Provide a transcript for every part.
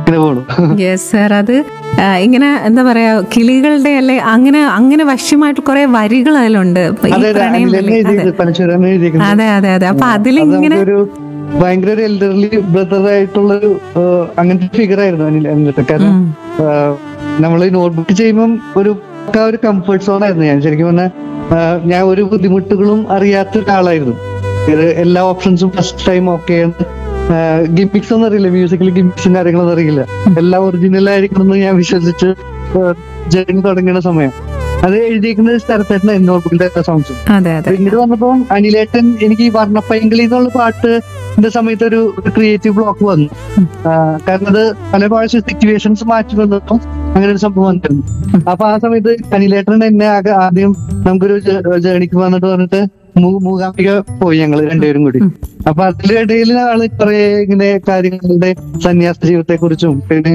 ഇങ്ങനെ പോണു yes sir അത് ആ, ഇങ്ങനെ എന്താ പറയാ കിളികളുടെ അല്ലെ അങ്ങനെ അങ്ങനെ വശ്യമായിട്ട് കുറെ വരികൾ അതിലുണ്ട് ഇപ്പൊ ഈ അതെ അതെ പ്രണയം അനിലെന്നെ കളി- അതെ എഴുതിയത് പനശൂരാണ് എഴുതിയിരിക്കുന്നത് അതെ അതെ അതെ അപ്പൊ അത് അതിലിങ്ങനെ നമുക്കൊരു ഭയങ്കര ഒരു എൽഡർലി ബ്രദർ ആയിട്ടുള്ളൊരു ആഹ്, അങ്ങനത്തെ ഫിഗർ ആയിരുന്നു അനിൽ എന്നിട്ട് കാരണം ഉം. നമ്മൾ നോട്ട്ബുക്ക് ചെയ്യുമ്പം ഒരു പക്കാ ഒരു കംഫർട്ട് സോൺ ആയിരുന്നു ഞാൻ ശരിക്കും പറഞ്ഞാൽ ഞാൻ ഒരു ബുദ്ധിമുട്ടുകളും അറിയാത്ത ഒരാളായിരുന്നു ഇത് എല്ലാ ഓപ്ഷൻസും ഫസ്റ്റ് ടൈം ഓക്കെ ഗിമിക്സ് ഒന്നും അറിയില്ല മ്യൂസിക്കൽ ഗിമിക്സും കാര്യങ്ങളൊന്നും അറിയില്ല എല്ലാം ഒറിജിനൽ ആയിരിക്കണം എന്ന് ഞാൻ വിശ്വസിച്ച് ജേർണി തുടങ്ങുന്ന സമയം അത് എഴുതിയിരിക്കുന്നത് സ്ഥലത്തേട്ടൻ നോട്ട്ബുക്കിന്റെ സോങ്സ് അതെ അതെ പിന്നീട് വന്നപ്പോ അനിലേട്ടൻ എനിക്ക് ഈ വർണ്ണപ്പൈങ്കിളി എന്നുള്ള പാട്ടിന്റെ സമയത്ത് ഒരു ക്രിയേറ്റീവ് ബ്ലോക്ക് വന്നു ആ, കാരണം അത് പല പ്രാവശ്യം സിറ്റുവേഷൻസ് മാറ്റി വന്നപ്പോ അങ്ങനെ ഒരു സംഭവം വന്നിരുന്നു അപ്പൊ ആ സമയത്ത് അനിലേട്ടൻ എന്നെ ആകെ ആദ്യം നമുക്കൊരു ജേണിക്ക് വന്നിട്ട് പറഞ്ഞിട്ട് മൂ- മൂകാംബിക പോയി ഞങ്ങൾ രണ്ടുപേരും കൂടി അപ്പൊ അതിലിടയിൽ ആള് കുറെ ഇങ്ങനെ കാര്യങ്ങളുടെ സന്യാസ ജീവിതത്തെ കുറിച്ചും പിന്നെ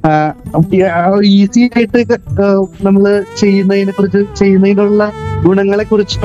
ഈസി ആയിട്ട് ആ, നമ്മള് ചെയ്യുന്നതിനെ കുറിച്ച് ചെയ്യുന്നതിനുള്ള ഗുണങ്ങളെ കുറിച്ചും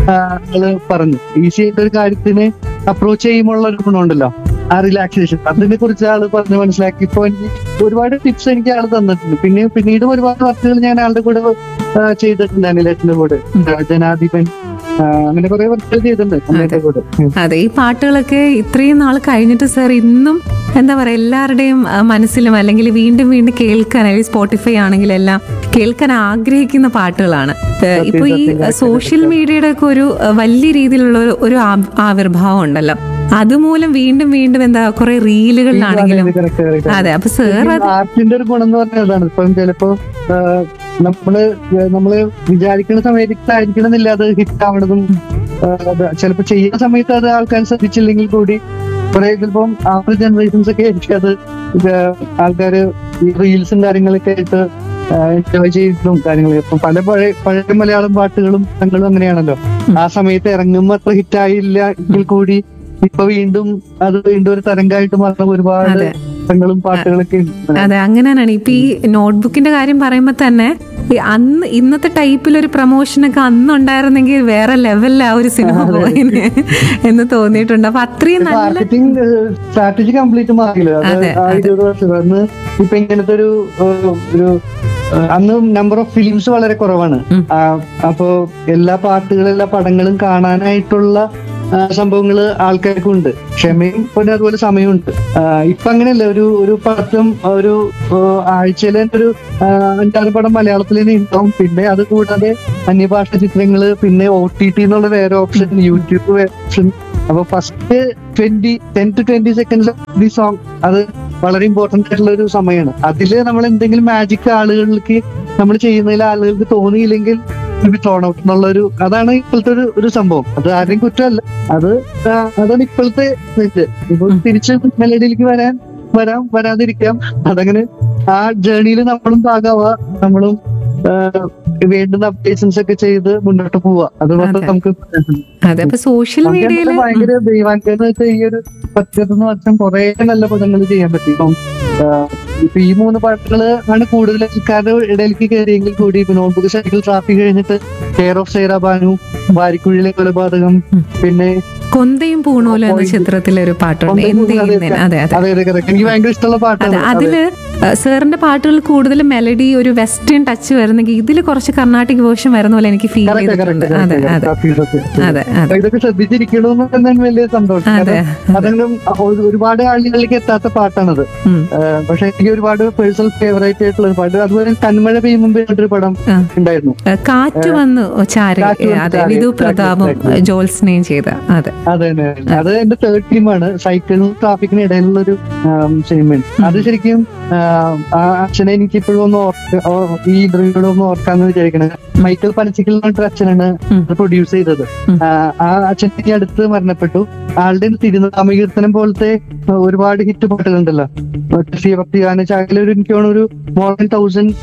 ആള് പറഞ്ഞു ഈസി ആയിട്ട് ഒരു കാര്യത്തിനെ അപ്രോച്ച് ചെയ്യുമ്പോൾ ഒരു ഗുണമുണ്ടല്ലോ ആ റിലാക്സേഷൻ അതിനെ കുറിച്ച് ആള് പറഞ്ഞ് മനസ്സിലാക്കി ഇപ്പൊ എനിക്ക് ഒരുപാട് ടിപ്സ് എനിക്ക് ആള് തന്നിട്ടുണ്ട് പിന്നെ പിന്നീടും ഒരുപാട് വർക്കുകൾ ഞാൻ ആളുടെ കൂടെ ആ, ചെയ്തിട്ടുണ്ട് അനിലേട്ടന്റെ കൂടെ ആ, ജനാധിപൻ ആ, അങ്ങനെ കുറെ വർക്കുകൾ ചെയ്തിട്ടുണ്ട് അനിലേട്ടന്റെ കൂടെ ഉം. അതെ ഈ പാട്ടുകളൊക്കെ ഇത്രയും നാൾ കഴിഞ്ഞിട്ട് സർ ഇന്നും എന്താ പറയാ എല്ലാവരുടെയും ആ, മനസ്സിലും അല്ലെങ്കിൽ വീണ്ടും വീണ്ടും കേൾക്കാൻ അല്ലെങ്കിൽ സ്പോട്ടിഫൈ ആണെങ്കിലും എല്ലാം കേൾക്കാൻ ആഗ്രഹിക്കുന്ന പാട്ടുകളാണ് ഏ, ഇപ്പൊ ഈ സോഷ്യൽ മീഡിയയുടെ ഒക്കെ ഒരു ആ, വലിയ രീതിയിലുള്ള ഒരു- ഒരു ആ- ആവിർഭാവം ഉണ്ടല്ലോ അതുമൂലം വീണ്ടും വീണ്ടും എന്താ കുറെ റീലുകളിലാണെങ്കിലും അതെ, correct, correct. അതെ അപ്പൊ സർ അത് ആർട്ടിന്റെ ഒരു ഗുണം എന്ന് പറഞ്ഞാൽ അതാണ് ഇപ്പം ചിലപ്പോ ആ, നമ്മള് നമ്മള് വിചാരിക്കുന്ന സമയത്തായിരിക്കണമെന്നില്ല അത് ഹിറ്റ് ആവണതും ആ, അത് ചിലപ്പോ ചെയ്യുന്ന സമയത്ത് അത് ആൾക്കാർ ശ്രദ്ധിച്ചില്ലെങ്കിൽ കൂടി കുറെ ചിലപ്പം ആഫ്റ്റർ ജനറേഷൻസ് ഒക്കെ ആയിരിക്കും അത് ഇത് ആൾക്കാര് ഈ റീൽസും കാര്യങ്ങളൊക്കെ ആയിട്ട് എൻജോയ് ചെയ്തിട്ടും കാര്യങ്ങൾ ഇപ്പം പല പഴയ പഴയ മലയാളം പാട്ടുകളും ഞങ്ങളും അങ്ങനെയാണല്ലോ ആ സമയത്ത് ഇറങ്ങുമ്പോ അത്ര ഹിറ്റ് ആയില്ല എങ്കിൽ കൂടി ഇപ്പൊ വീണ്ടും അത് വീണ്ടും ഒരു തരംഗമായിട്ട് മാറുന്ന ഒരുപാട് അതെ. പാട്ടുകളും പാട്ടുകളൊക്കെ ഉണ്ട്. അതെ അങ്ങനെയാണ് ഇപ്പൊ ഈ നോട്ട്ബുക്കിന്റെ കാര്യം പറയുമ്പോ തന്നെ ഈ അന്ന് ഇന്നത്തെ ടൈപ്പിലൊരു പ്രൊമോഷനൊക്കെ അന്ന് ഉണ്ടായിരുന്നെങ്കിൽ വേറെ ലെവലിൽ ആ ഒരു സിനിമ പോയിന് എന്ന് തോന്നിയിട്ടുണ്ട് അപ്പൊ അത്രയും നല്ല മാർക്കറ്റിംഗ് സ്ട്രാറ്റജി കംപ്ലീറ്റ് മാറിയില്ല അത് അതെ, ആ ഇരുപത് വർഷം അന്ന് ഇപ്പൊ ഇങ്ങനത്തെ ഒരു ഏഹ്, ഒരു ഏഹ്, അന്ന് നമ്പർ ഓഫ് ഫിലിംസ് വളരെ കുറവാണ് ഉം. ആ, അപ്പോ എല്ലാ പാട്ടുകളും എല്ലാ പടങ്ങളും കാണാനായിട്ടുള്ള ആ, സംഭവങ്ങള് ആൾക്കാർക്കുണ്ട് ക്ഷമയും പിന്നെ അതുപോലെ സമയമുണ്ട് ആ, ഇപ്പൊ അങ്ങനെയല്ല ഒരു ഒരു പടത്തും ഒരു ആഴ്ചയിൽ ഒരു ആ, അഞ്ചാറ് പടം മലയാളത്തിൽ തന്നെ ഉണ്ടാവും പിന്നെ അത് കൂടാതെ അന്യഭാഷ ചിത്രങ്ങള് പിന്നെ ഒ ടി ടി എന്നുള്ള വേറെ ഓപ്ഷൻ യൂട്യൂബ് വേറെ ഓപ്ഷൻ അപ്പൊ first twenty ten to twenty seconds the song അത് വളരെ ഇമ്പോർട്ടന്റ് ആയിട്ടുള്ള ഒരു സമയമാണ് അതില് നമ്മൾ എന്തെങ്കിലും മാജിക് ആളുകളിലേക്ക് നമ്മൾ ചെയ്യുന്നതിൽ ആളുകൾക്ക് തോന്നിയില്ലെങ്കിൽ ത്രോൺ ഔട്ട് എന്നുള്ള ഒരു അതാണ് ഇപ്പോഴത്തെ ഒരു ഒരു സംഭവം അത് ആരുടെയും കുറ്റമല്ല അത് ആ, അതാണ് ഇപ്പോഴത്തെ ഇത് ഇപ്പൊ തിരിച്ച് മെലഡിയിലേക്ക് വരാൻ വരാം വരാതിരിക്കാം അതങ്ങനെ ആ ജേണിയിൽ നമ്മളും ഭാഗമാവുക നമ്മളും ആ, വേണ്ടുന്ന അപ്ഡേഷൻസ് ഒക്കെ ചെയ്ത് മുന്നോട്ട് പോവുക അതുകൊണ്ട് അതെ. നമുക്ക് അതെ അപ്പൊ സോഷ്യൽ നമുക്ക് മീഡിയയിൽ എന്താ ഭയങ്കര ദൈവാനുഗ്രഹം വെച്ചാൽ ഈ ഒരു പത്തിരുപത്തൊന്ന് വർഷം കുറെ നല്ല പടങ്ങൾ ചെയ്യാൻ പറ്റി ഇപ്പം ആ, ഇപ്പൊ ഈ മൂന്ന് പാട്ടുകള് ആണ് കൂടുതൽ ആൾക്കാരുടെ ഇടയിലേക്ക് കയറിയെങ്കിൽ കൂടി ഇപ്പൊ നോട്ട്ബുക്ക് സൈക്കിൾ ട്രാഫിക് കഴിഞ്ഞിട്ട് കെയർ ഓഫ് സൈറ ബാനു വാരിക്കുഴിയിലെ കൊലപാതകം പിന്നെ കൊന്തയും പൂണോലും എന്ന ചിത്രത്തിലെ ഒരു പാട്ടുണ്ട് എന്ത് ചെയ്യുന്നതിന് അതെ അതെ അതെ അതെ correct. എനിക്ക് ഭയങ്കര ഇഷ്ടമുള്ള അതെ പാട്ടാണ് അതില് സാറിന്റെ പാട്ടുകൾ കൂടുതൽ മെലഡി ഒരു വെസ്റ്റേൺ ടച്ച് വരുന്നെങ്കിൽ ഇതിൽ കുറച്ച് കർണാട്ടിക് വേർഷൻ വരുന്ന പോലെ എനിക്ക് ഫീൽ Correct, ചെയ്തിട്ടുണ്ട് correct, അതെ correct, അതെ correct. ഇതൊക്കെ. അതെ അപ്പൊ അതെ ഇതൊക്കെ ശ്രദ്ധിച്ചിരിക്കണമെന്ന് തന്നെ വലിയ സന്തോഷം അതെ കാരണം അതെങ്കിലും ഒരു- ഒരുപാട് ആളുകളിലേക്ക് എത്താത്ത പാട്ടാണത് ഉം. ഏഹ് പക്ഷെ എനിക്ക് ഒരുപാട് പേഴ്സണൽ ഫേവറേറ്റ് ആയിട്ടുള്ള ഒരു പാട്ട് അതുപോലെ കന്മഴ പെയ്യും മുമ്പേ ഒരു പടം ആ. ഉണ്ടായിരുന്നു ഏ, കാറ്റ് വന്ന് ചാര കാറ്റ് വന്ന് അതെ ചാരി, വിധു exactly, പ്രതാപും exactly. ജോത്സ്നയും ചെയ്ത അതെ അതെ അതെ അത് എന്റെ തേർഡ് ടീമാണ് സൈക്കിളിനും ട്രാഫിക്കിനും ഇടയിലുള്ള ഒരു സിനിമയാണ് അത് ശരിക്കും ആം, ആ അച്ഛനെ എനിക്ക് ഇപ്പോഴും ഒന്ന് ഓർക്ക ഓ- ഈ ഇന്റർവ്യൂടെ ഒന്ന് ഓർക്കാന്ന് വിചാരിക്കണത് മൈക്കിൾ പനച്ചിക്കൽ എന്ന് പറഞ്ഞിട്ട് അച്ഛനാണ് ഉം. പ്രൊഡ്യൂസ് ചെയ്തത് ഉം. ആ, ആ അച്ഛൻ ഈ അടുത്ത് മരണപ്പെട്ടു ആളുടെ തിരുനാമകീർത്തനം പോലത്തെ ആ, ഒരുപാട് ഹിറ്റ് പാട്ടുകളുണ്ടല്ലോ ശിവഭക്തി ഗാന ചാകല ഒരു എനിക്ക് തോന്നുന്നു ഒരു മോർ ദൻ തൗസൻഡ്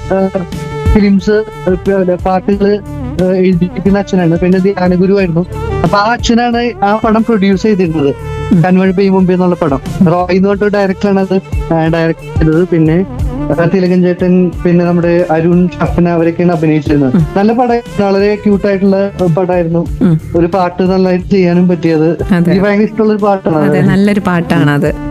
ഫിലിംസ് പാട്ടുകള് ആ, എഴുതിയിരിക്കുന്ന അച്ഛനാണ് പിന്നെ ധ്യാനഗുരുവായിരുന്നു അപ്പൊ ആ അച്ഛനാണ് ആ പടം പ്രൊഡ്യൂസ് ചെയ്തിരുന്നത് കൺവഴി പെയ്യും മുമ്പേ എന്നുള്ള പടം റോയ് എന്ന് പറഞ്ഞ ഡയറക്ടറാണ് അത് ഡയറക്ട് ചെയ്തത് പിന്നെ ആ, തിലകൻ ചേട്ടൻ പിന്നെ നമ്മുടെ അരുൺ ഷഫന അവരൊക്കെയാണ് അഭിനയിച്ചിരുന്നത് നല്ല പടം വളരെ ക്യൂട്ടായിട്ടുള്ള പടമായിരുന്നു ഉം. ഒരു പാട്ട് നല്ലതായിട്ട് ചെയ്യാനും പറ്റിയത് അതെ എനിക്ക് ഭയങ്കര ഇഷ്ടമുള്ള ഒരു പാട്ടാണ് അത്. അതെ നല്ലൊരു പാട്ടാണ് അത്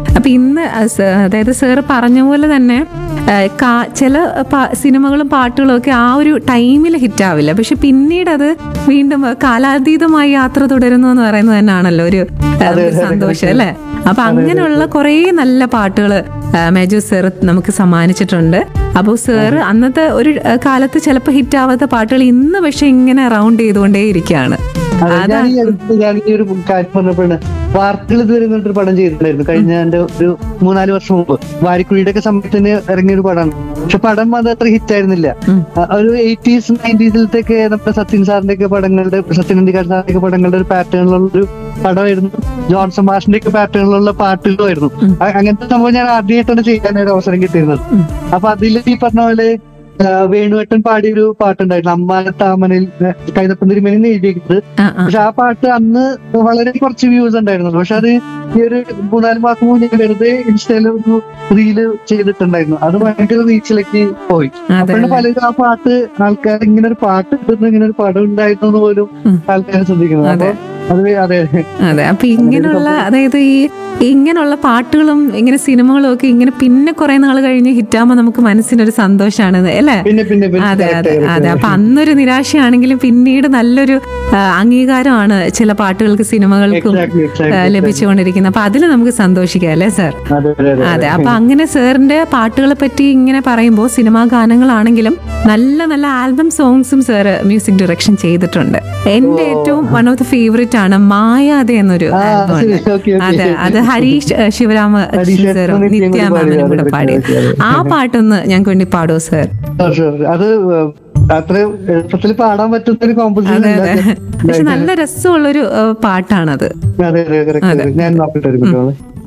അപ്പൊ ഇന്ന് അഹ് സ- അതായത് സാറ് പറഞ്ഞ പോലെ തന്നെ ഏഹ്, കാ- ചില പാ- സിനിമകളും പാട്ടുകളും ഒക്കെ ആ ഒരു ടൈമിൽ ഹിറ്റാവില്ല പക്ഷെ പിന്നീട് അത് വീണ്ടും കാലാതീതമായി യാത്ര തുടരുന്നു എന്ന് പറയുന്നത് തന്നെയാണല്ലോ ഒരു ഏഹ്, ഒരു സന്തോഷം അല്ലേ അപ്പൊ അങ്ങനെയുള്ള കുറേ നല്ല പാട്ടുകൾ മേജർ സാർ നമുക്ക് സമ്മാനിച്ചിട്ടുണ്ട് അപ്പോൾ സാറ് അന്നത്തെ ഒരു ഏഹ്, കാലത്ത് ചിലപ്പോൾ ഹിറ്റാവാത്ത പാട്ടുകൾ ഇന്ന് പക്ഷെ ഇങ്ങനെ റൗണ്ട് ചെയ്തുകൊണ്ടേ ഇരിക്കുകയാണ് അതെ, ഞാൻ ഈ അടുത്ത് ഞാൻ ഈ ഒരു കാര്യം പറഞ്ഞപ്പോഴാണ് വാർത്തകൾ ഇതുവരെ ഒരു പടം ചെയ്തിട്ടുണ്ടായിരുന്നു കഴിഞ്ഞ എന്റെ ഒരു മൂന്നാല് വർഷം മുമ്പ് വാരിക്കുഴിയുടെ ഒക്കെ സമയത്തിന് ഇറങ്ങിയ ഒരു പടമാണ് പക്ഷെ പടം അത് അത്ര ഹിറ്റ് ആയിരുന്നില്ല ഉം. ആ, ഒരു എയ്റ്റീസ് നയൻറ്റീസിലത്തെയൊക്കെ നമ്മുടെ സത്യൻ സാറിന്റെ ഒക്കെ പടങ്ങളുടെ സത്യൻ അന്തിക്കാട് സാറിന്റെ ഒക്കെ പടങ്ങളുടെ ഒരു പാറ്റേണിലുള്ള ഒരു പടമായിരുന്നു ജോൺസൺ മാഷിന്റെ ഒക്കെ പാറ്റേണിലുള്ള പാട്ടുകളുമായിരുന്നു ഉം. അ- അങ്ങനത്തെ സംഭവം ഞാൻ ആദ്യമായിട്ടാണ് ചെയ്യാൻ ഒരു അവസരം കിട്ടിയിരുന്നത് ഉം. അപ്പൊ അതിൽ ഈ പറഞ്ഞ പോലെ ആ, വേണുവേട്ടൻ പാടിയൊരു പാട്ടുണ്ടായിരുന്നു അമ്മാന താമനയിൽ കൈതപ്പൻ തിരുമേനി എഴുതിയിരിക്കുന്നത് ആ ആ പക്ഷെ ആ പാട്ട് അന്ന് വളരെ കുറച്ച് വ്യൂസ് ഉണ്ടായിരുന്നു പക്ഷെ അത് ഈ ഒരു മൂന്നാല് മാസം മുന്നേ ഞാൻ വെറുതെ ഇൻസ്റ്റയിൽ ഒരു റീല് ചെയ്തിട്ടുണ്ടായിരുന്നു അത് ഭയങ്കര റീച്ചിലേക്ക് പോയി അതെ അപ്പോഴാണ് പലരും ആ പാട്ട് ആൾക്കാർ ഇങ്ങനെ ഒരു പാട്ട് ഇടുന്ന ഇങ്ങനെ ഒരു പടം ഉണ്ടായിരുന്നു എന്ന് പോലും ഉം. ആൾക്കാർ ശ്രദ്ധിക്കുന്നത് അപ്പൊ അത് അതെ അതെ അപ്പൊ ഇങ്ങനെയുള്ള അതായത് ഈ ഇങ്ങനെയുള്ള പാട്ടുകളും ഇങ്ങനെ സിനിമകളും ഒക്കെ ഇങ്ങനെ പിന്നെ കുറെ നാൾ കഴിഞ്ഞ് ഹിറ്റാകുമ്പോൾ നമുക്ക് മനസ്സിനൊരു സന്തോഷമാണ് അല്ലേ പിന്നെ പിന്നെ പിന്നെ അതെ correct അതെ correct അതെ അപ്പൊ അന്നൊരു നിരാശയാണെങ്കിലും പിന്നീട് നല്ലൊരു ആ, അംഗീകാരമാണ് ചില പാട്ടുകൾക്ക് സിനിമകൾക്കും Exactly, exactly, ആ, ലഭിച്ചുകൊണ്ടിരിക്കുന്നത് അപ്പൊ അതിൽ നമുക്ക് സന്തോഷിക്കാം അല്ലേ സാർ അതെ അതെ അതെ അതെ അപ്പൊ അങ്ങനെ സാറിന്റെ പാട്ടുകളെ പറ്റി ഇങ്ങനെ പറയുമ്പോൾ സിനിമാ ഗാനങ്ങളാണെങ്കിലും നല്ല നല്ല ആൽബം സോങ്സും സാർ മ്യൂസിക് ഡയറക്ഷൻ ചെയ്തിട്ടുണ്ട് എന്റെ ഏറ്റവും വൺ ഓഫ് ദ ഫേവറേറ്റ് ആണ് മായാതെ എന്നൊരു ആ, ആൽബം ശരി, ഉണ്ട് okay, okay. അതെ അത് ഹരീഷ് ഏഹ്, ശിവരാമ ഹരീഷ് സാറും നിത്യം കൂടി നിത്യാമാമനും കൂടെ പാടിയത്. പാടിയത് Okay, okay. ആ പാട്ടൊന്ന് ഞങ്ങൾക്ക് വേണ്ടി പാടുമോ സാർ Sure, sure. അത് അത്ര എളുപ്പത്തിൽ പാടാൻ പറ്റുന്ന ഒരു കോമ്പസിഷൻ അതെ അതെ പക്ഷെ നല്ല രസമുള്ളൊരു ഏഹ്, പാട്ടാണത് അതെ അതെ correct, correct. ഞാൻ നോക്കട്ടെ ഒരു മിനിറ്റ്